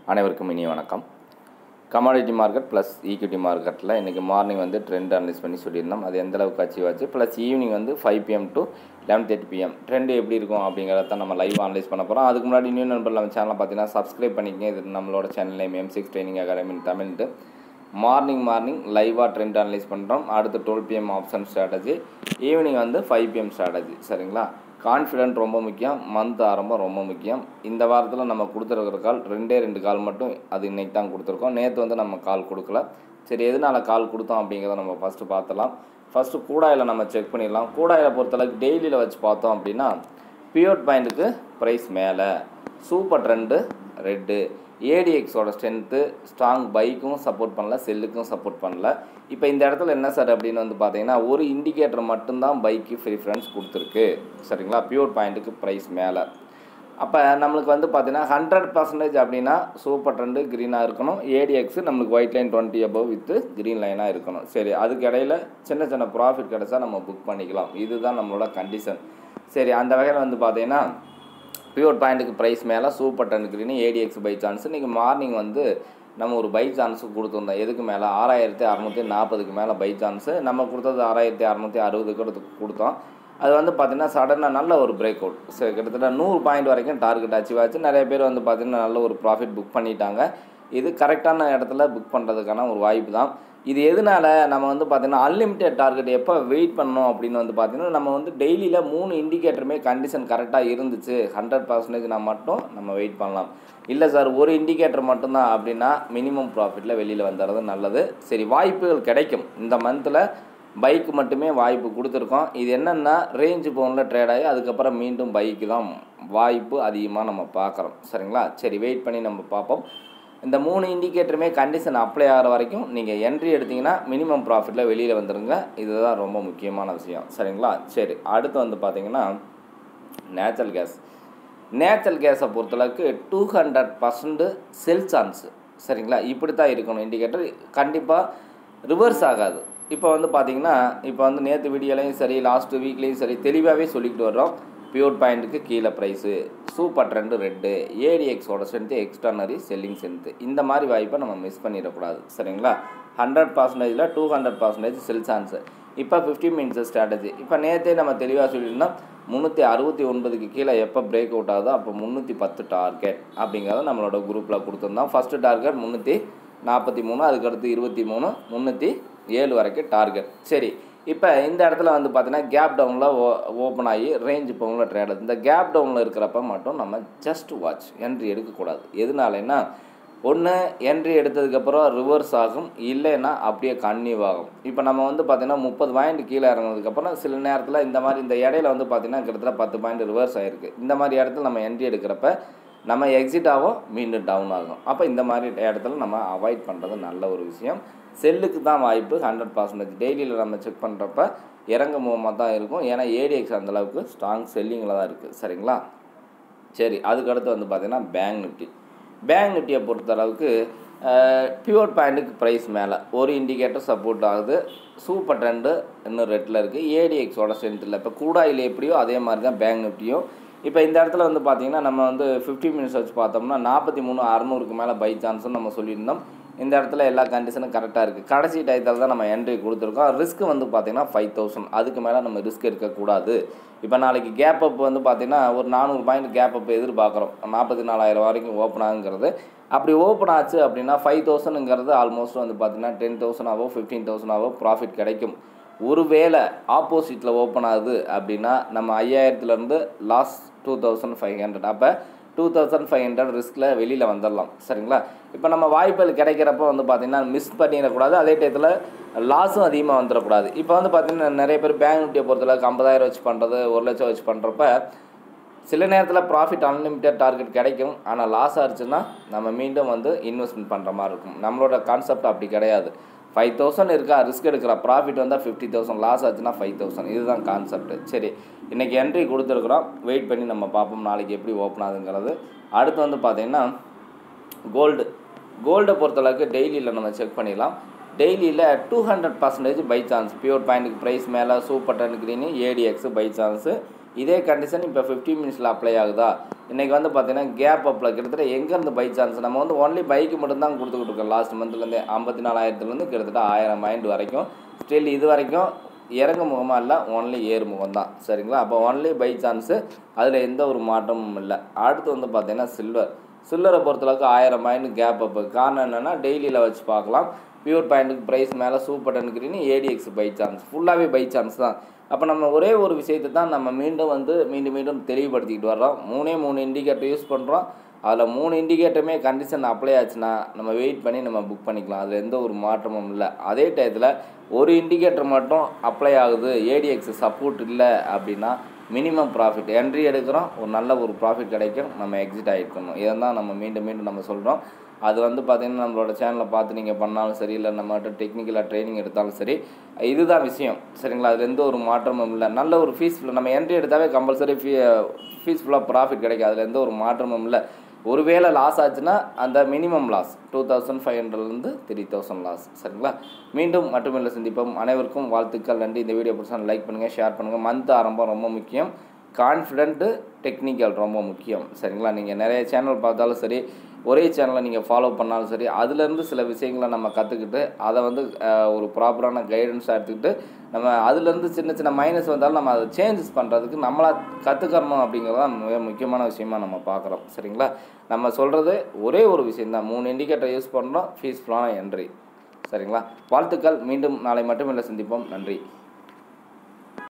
அனைவருக்கும் இனிய வணக்கம் கமாடிட்டி மார்க்கெட் ப்ளஸ் ஈக்விட்டி மார்க்கெட்டில் இன்றைக்கி மார்னிங் வந்து ட்ரெண்ட் அனலைஸ் பண்ணி சொல்லியிருந்தோம் அது எந்த அளவுக்கு அச்சீவ் ஆச்சு ப்ளஸ் ஈவினிங் வந்து five PM to eleven thirty PM trend எப்படி இருக்கும் அப்படிங்கிறத நம்ம லைவ் அனலைஸ் பண்ண போகிறோம் அதுக்கு முன்னாடி நியூ நண்பர் நம்ம சேனலை பார்த்தீங்கன்னா சப்ஸ்கிரைப் பண்ணிக்கங்க இது நம்மளோட channel name M six training academy தமிழ்ட்டு மார்னிங் மார்னிங் லைவாக ட்ரெண்ட் அனலைஸ் பண்ணுறோம் அடுத்து twelve PM option strategy evening வந்து ஃபைவ் பிஎம் ஸ்ட்ராட்டஜி சரிங்களா கான்ஃபிடென்ட் ரொம்ப முக்கியம் மந்த் ஆரம்பம் ரொம்ப முக்கியம் இந்த வாரத்தில் நம்ம கொடுத்துருக்கிற கால் ரெண்டே ரெண்டு கால் மட்டும் அது இன்னைக்கு தான் கொடுத்துருக்கோம் நேற்று வந்து நம்ம கால் கொடுக்கல சரி எதனால் கால் கொடுத்தோம் அப்படிங்கிறத நம்ம ஃபஸ்ட்டு பார்த்துலாம் ஃபஸ்ட்டு கூடாயில் நம்ம செக் பண்ணிடலாம் கூடாயில் பொறுத்தளவுக்கு டெய்லியில் வச்சு பார்த்தோம் அப்படின்னா பியூர் பாயிண்ட்டுக்கு ப்ரைஸ் மேலே சூப்பர் ட்ரெண்டு ரெட்டு ஏடிஎக்ஸோட ஸ்ட்ரென்த்து ஸ்ட்ராங் பைக்கும் சப்போர்ட் பண்ணல செல்லுக்கும் சப்போர்ட் பண்ணல இப்போ இந்த இடத்துல என்ன சார் அப்படின்னு வந்து பார்த்தீங்கன்னா ஒரு இண்டிகேட்டர் மட்டும்தான் பைக்கு ப்ரிஃபரன்ஸ் கொடுத்துருக்கு சரிங்களா பியூர் பாயிண்ட்டுக்கு ப்ரைஸ் மேலே அப்போ நம்மளுக்கு வந்து பார்த்தீங்கன்னா ஹண்ட்ரட் பர்சன்டேஜ் அப்படின்னா சூப்பர் ட்ரெண்டு க்ரீனாக இருக்கணும் ஏடிஎக்ஸ் நம்மளுக்கு white line twenty above with green லைனாக இருக்கணும் சரி அதுக்கு இடையில சின்ன சின்ன ப்ராஃபிட் கிடச்சா நம்ம புக் பண்ணிக்கலாம் இதுதான் நம்மளோட கண்டிஷன் சரி அந்த வகையில் வந்து பார்த்தீங்கன்னா பியூர் பாயிண்ட்டுக்கு ப்ரைஸ் மேலே super ton green ADX buy chance இன்றைக்கி மார்னிங் வந்து நம்ம ஒரு பை சான்ஸு கொடுத்துருந்தோம் எதுக்கு மேலே ஆறாயிரத்தி அறநூற்றி நாற்பதுக்கு மேலே பை சான்ஸு நம்ம கொடுத்தது ஆறாயிரத்தி அறநூற்றி அறுபதுக்கு கொடுத்தோம் அது வந்து பார்த்திங்கன்னா சடனாக நல்ல ஒரு பிரேக் அவுட் சரி கிட்டத்தட்ட நூறு பாயிண்ட் வரைக்கும் டார்கெட் அச்சீவ் ஆச்சு நிறைய பேர் வந்து பார்த்திங்கன்னா நல்ல ஒரு ப்ராஃபிட் புக் பண்ணிட்டாங்க இது கரெக்டான இடத்துல புக் பண்ணுறதுக்கான ஒரு வாய்ப்பு தான் இது எதனால் நம்ம வந்து பார்த்திங்கன்னா அன்லிமிட்டெட் டார்கெட் எப்போ வெயிட் பண்ணணும் அப்படின்னு வந்து பார்த்திங்கன்னா நம்ம வந்து டெய்லியில் மூணு இண்டிகேட்டருமே கண்டிஷன் கரெக்டாக இருந்துச்சு ஹண்ட்ரட் பர்சன்டேஜ்னா மட்டும் நம்ம வெயிட் பண்ணலாம் இல்லை சார் ஒரு இண்டிகேட்டர் மட்டும்தான் அப்படின்னா மினிமம் ப்ராஃபிட்டில் வெளியில் வந்துடுறது நல்லது சரி வாய்ப்புகள் கிடைக்கும் இந்த மந்தில் பைக்கு மட்டுமே வாய்ப்பு கொடுத்துருக்கோம் இது என்னென்னா ரேஞ்சு பவுனில் ட்ரேட் ஆகி அதுக்கப்புறம் மீண்டும் பைக்கு தான் வாய்ப்பு அதிகமாக நம்ம பார்க்குறோம் சரிங்களா சரி வெயிட் பண்ணி நம்ம பார்ப்போம் இந்த மூணு இண்டிகேட்டருமே கண்டிஷன் அப்ளை ஆகிற வரைக்கும் நீங்கள் என்ட்ரி எடுத்திங்கன்னா மினிமம் ப்ராஃபிட்டில் வெளியில் வந்துடுங்க இதுதான் ரொம்ப முக்கியமான விஷயம் சரிங்களா சரி அடுத்து வந்து பார்த்திங்கன்னா நேச்சுரல் கேஸ் நேச்சுரல் கேஸை பொறுத்தளவுக்கு two hundred percent sell chance சரிங்களா இப்படி தான் இருக்கணும் இண்டிகேட்டர் கண்டிப்பாக ரிவர்ஸ் ஆகாது இப்போ வந்து பார்த்திங்கன்னா இப்போ வந்து நேற்று வீடியோலையும் சரி லாஸ்ட்டு வீக்லேயும் சரி தெளிவாகவே சொல்லிக்கிட்டு வர்றோம் பியூர் பாயிண்ட்டுக்கு கீழே ப்ரைஸு சூப்பர் ட்ரெண்டு ரெட்டு ஏடிஎக்ஸோட ஸ்ட்ரென்த்து எக்ஸ்ட்ரானரி செல்லிங் ஸ்ட்ரென்த்து இந்த மாதிரி வாய்ப்பை நம்ம மிஸ் பண்ணிடக்கூடாது சரிங்களா ஹண்ட்ரட் பர்சன்டேஜில் two hundred percentage sell chance இப்போ ஃபிஃப்டி மினிட்ஸ் ஸ்ட்ராட்டஜி இப்போ நேற்றே நம்ம தெளிவாக சொல்லியிருந்தோம் முந்நூற்றி அறுபத்தி ஒன்பதுக்கு கீழே எப்போ பிரேக் அவுட் ஆகுதோ அப்போ முந்நூற்றி பத்து டார்கெட் அப்படிங்கிறத நம்மளோட குரூப்பில் கொடுத்துருந்தோம் ஃபஸ்ட்டு டார்கெட் முந்நூற்றி நாற்பத்தி மூணு அதுக்கடுத்து இருபத்தி மூணு முந்நூற்றி ஏழு வரைக்கும் டார்கெட் சரி இப்போ இந்த இடத்துல வந்து பார்த்தீங்கன்னா கேப் டவுனில் ஓ ஓப்பன் ஆகி ரேஞ்ச் பவுனில் ட்ரேட் ஆகுது இந்த கேப் டவுனில் இருக்கிறப்ப மட்டும் நம்ம ஜஸ்ட் வாட்ச் என்ட்ரி எடுக்கக்கூடாது எதனாலன்னா ஒன்று என்ட்ரி எடுத்ததுக்கப்புறம் ரிவர்ஸ் ஆகும் இல்லைன்னா அப்படியே கன்னியூ ஆகும் இப்போ நம்ம வந்து பார்த்திங்கன்னா முப்பது பாயிண்ட் கீழே இறங்கினதுக்கப்புறம் சில நேரத்தில் இந்த மாதிரி இந்த இடையில வந்து பார்த்திங்கன்னா கிட்டத்தட்ட பத்து பாயிண்ட் ரிவர்ஸ் ஆகிருக்கு இந்த மாதிரி இடத்துல நம்ம என்ட்ரி எடுக்கிறப்ப நம்ம எக்ஸிட் ஆகும் மீண்டும் டவுன் ஆகும் அப்போ இந்த மாதிரி இடத்துல நம்ம அவாய்ட் பண்ணுறது நல்ல ஒரு விஷயம் செல்லுக்கு தான் வாய்ப்பு ஹண்ட்ரட் பர்சன்டேஜ் டெய்லியில் நம்ம செக் பண்ணுறப்ப இறங்க மூலமாக தான் இருக்கும் ஏன்னா ஏடிஎக்ஸ் அந்தளவுக்கு ஸ்ட்ராங் செல்லிங்கில் தான் இருக்குது சரிங்களா சரி அதுக்கடுத்து வந்து பார்த்திங்கன்னா பேங்க் நிஃப்டி பேங்க் நிஃப்டியை பொறுத்தளவுக்கு பியூர் பாயிண்ட்டுக்கு ப்ரைஸ் மேலே ஒரு இண்டிகேட்டர் சப்போர்ட் ஆகுது சூப்பர் ட்ரெண்டு இன்னும் ரெட்டில் இருக்குது ஏடிஎக்ஸோட ஸ்ட்ரென்த்தில் இப்போ கூடாயில் எப்படியோ அதே மாதிரி தான் பேங்க் நிஃப்டியும் இப்போ இந்த இடத்துல வந்து பார்த்திங்கன்னா நம்ம வந்து ஃபிஃப்டி மினிட்ஸ் வச்சு பார்த்தோம்னா நாற்பத்தி மூணு அறநூறுக்கு மேலே பை சான்ஸ்னு நம்ம சொல்லியிருந்தோம் இந்த இடத்துல எல்லா கண்டிஷனும் கரெக்டாக இருக்குது கடைசி டயத்தில் தான் நம்ம என்ட்ரி கொடுத்துருக்கோம் ரிஸ்க் வந்து பார்த்திங்கன்னா ஃபைவ் தௌசண்ட் அதுக்கு மேலே நம்ம ரிஸ்க் எடுக்கக்கூடாது இப்போ நாளைக்கு கேப் அப் வந்து பார்த்திங்கன்னா ஒரு நானூறு பாயிண்ட் கேப் அப் எதிர்பார்க்குறோம் நாற்பத்தி நாலாயிரம் வரைக்கும் ஓப்பன் ஆகுங்கிறது அப்படி ஓப்பன் ஆச்சு அப்படின்னா ஃபைவ் தௌசண்ட்ங்கிறது ஆல்மோஸ்ட் வந்து பார்த்திங்கன்னா டென் தௌசண்ட் ஆகோ ஃபிஃப்டீன் தௌசண்ட் ஆகோ ப்ராஃபிட் கிடைக்கும் ஒருவேளை ஆப்போசிட்டில் ஓப்பன் ஆகுது அப்படின்னா நம்ம ஐயாயிரத்துலேருந்து lost two thousand five hundred அப்போ டூ தௌசண்ட் ஃபைவ் ஹண்ட்ரட் ரிஸ்கில் வெளியில் வந்துடலாம் சரிங்களா இப்போ நம்ம வாய்ப்புகள் கிடைக்கிறப்ப வந்து பார்த்திங்கன்னா மிஸ் பண்ணிடக்கூடாது அதே டயத்தில் லாஸும் அதிகமாக வந்துடக்கூடாது இப்போ வந்து பார்த்திங்கன்னா நிறைய பேர் பேங்க் நிஃப்டியை பொறுத்தளவுக்கு ஐம்பதாயிரம் வச்சு பண்ணுறது ஒரு லட்சம் வச்சு பண்ணுறப்ப சில நேரத்தில் ப்ராஃபிட் அன்லிமிட்டட் டார்கெட் கிடைக்கும் ஆனால் லாஸ் ஆச்சுன்னா நம்ம மீண்டும் வந்து இன்வெஸ்ட்மெண்ட் பண்ணுற மாதிரி இருக்கும் நம்மளோட கான்செப்ட் அப்படி கிடையாது ஃபைவ் தௌசண்ட் இருக்கா ரிஸ்க் எடுக்கிற ப்ராஃபிட் வந்தால் ஃபிஃப்டி தௌசண்ட் லாஸ் ஆச்சுன்னா ஃபைவ் தௌசண்ட் இதுதான் கான்செப்ட் சரி இன்றைக்கி என்ட்ரி கொடுத்துருக்குறோம் வெயிட் பண்ணி நம்ம பார்ப்போம் நாளைக்கு எப்படி ஓப்பன் ஆகுதுங்கிறது அடுத்து வந்து பார்த்திங்கன்னா கோல்டு கோல்டை பொறுத்தளவுக்கு டெய்லியில் நம்ம செக் பண்ணிடலாம் டெய்லியில் two hundred percentage buy chance pure பாயிண்ட்டுக்கு ப்ரைஸ் மேலே super ton green ADX buy chance இதே கண்டிஷன் இப்போ ஃபிஃப்டி மினிட்ஸில் அப்ளை ஆகுதா இன்றைக்கி வந்து பார்த்தீங்கன்னா கேப் அப்பில் கிட்டத்தட்ட எங்கேருந்து பை சான்ஸ் நம்ம வந்து ஒன்லி பைக்கு மட்டும்தான் கொடுத்துக்கிட்டு இருக்கோம் லாஸ்ட் மந்த்லேருந்து ஐம்பத்தி நாலாயிரத்துலேருந்து கிட்டத்தட்ட ஆயிரம் மைண்ட் வரைக்கும் ஸ்டில் இது வரைக்கும் இறங்கு முகமாக இல்லை ஒன்லி ஏறு முகம் தான் சரிங்களா அப்போ ஒன்லி பை சான்ஸு அதில் எந்த ஒரு மாற்றமும் இல்லை அடுத்து வந்து பார்த்தீங்கன்னா சில்வர் சில்லரை பொறுத்தளவுக்கு ஆயிரம் பாயிண்ட் கேப் அப்பு காரணம் என்னென்னா டெய்லியில் வச்சு பார்க்கலாம் பியூர் பாயிண்ட்டுக்கு ப்ரைஸ் மேலே super trend green ADX buy chance ஃபுல்லாகவே பை சான்ஸ் தான் அப்போ நம்ம ஒரே ஒரு விஷயத்தை தான் நம்ம மீண்டும் வந்து மீண்டும் மீண்டும் தெளிவுபடுத்திக்கிட்டு வர்றோம் மூணே மூணு இண்டிகேட்டர் யூஸ் பண்ணுறோம் அதில் மூணு இண்டிகேட்டருமே கண்டிஷன் அப்ளை ஆச்சுன்னா நம்ம வெயிட் பண்ணி நம்ம புக் பண்ணிக்கலாம் அதில் எந்த ஒரு மாற்றமும் இல்லை அதே டயத்தில் ஒரு இண்டிகேட்டர் மட்டும் அப்ளை ஆகுது ஏடிஎக்ஸ் சப்போர்ட் இல்லை அப்படின்னா மினிமம் ப்ராஃபிட் என்ட்ரி எடுக்கிறோம் ஒரு நல்ல ஒரு ப்ராஃபிட் கிடைக்கும் நம்ம எக்ஸிட் ஆகிருக்கணும் இதை தான் நம்ம மீண்டும் மீண்டும் நம்ம சொல்கிறோம் அது வந்து பார்த்திங்கன்னா நம்மளோட சேனலை பார்த்து நீங்கள் பண்ணாலும் சரி இல்லை நம்மகிட்ட டெக்னிக்கலாக ட்ரைனிங் எடுத்தாலும் சரி இதுதான் விஷயம் சரிங்களா அதில் எந்த ஒரு மாற்றமும் இல்லை நல்ல ஒரு ஃபீஸ் நம்ம என்ட்ரி எடுத்தாவே கம்பல்சரி ஃபீ ஃபீஸ் ஃபுல்லாக ப்ராஃபிட் கிடைக்கும் அதில் எந்த ஒரு மாற்றமும் இல்லை ஒருவேளை லாஸ் ஆச்சுன்னா அந்த minimum loss two thousand five ஹண்ட்ரட்லேருந்து த்ரீ தௌசண்ட் லாஸ் சரிங்களா மீண்டும் மட்டுமில்லை சந்திப்போம் அனைவருக்கும் வாழ்த்துக்கள் நன்றி இந்த வீடியோ பிடிச்சா லைக் பண்ணுங்கள் ஷேர் பண்ணுங்கள் மந்த் ஆரம்பம் ரொம்ப முக்கியம் கான்ஃபிடென்ட்டு டெக்னிக்கல் ரொம்ப முக்கியம் சரிங்களா நீங்கள் நிறைய சேனல் பார்த்தாலும் சரி ஒரே சேனலை நீங்கள் ஃபாலோ பண்ணாலும் சரி அதுலேருந்து சில விஷயங்களை நம்ம கற்றுக்கிட்டு அதை வந்து அஹ், ஒரு ப்ராப்பரான கைடன்ஸாக எடுத்துக்கிட்டு நம்ம அதுலேருந்து சின்ன சின்ன மைனஸ் வந்தாலும் நம்ம அதை சேஞ்சஸ் பண்ணுறதுக்கு நம்மளாக கற்றுக்கறணும் அப்படிங்கிறது தான் மிக முக்கியமான விஷயமா நம்ம பார்க்குறோம் சரிங்களா நம்ம சொல்கிறது ஒரே ஒரு விஷயந்தான் மூணு இண்டிகேட்டர் யூஸ் பண்ணுறோம் ஃபீஸ் ஃபுல்லான என்ட்ரி சரிங்களா வாழ்த்துக்கள் மீண்டும் நாளை மட்டும் இல்லை சந்திப்போம் நன்றி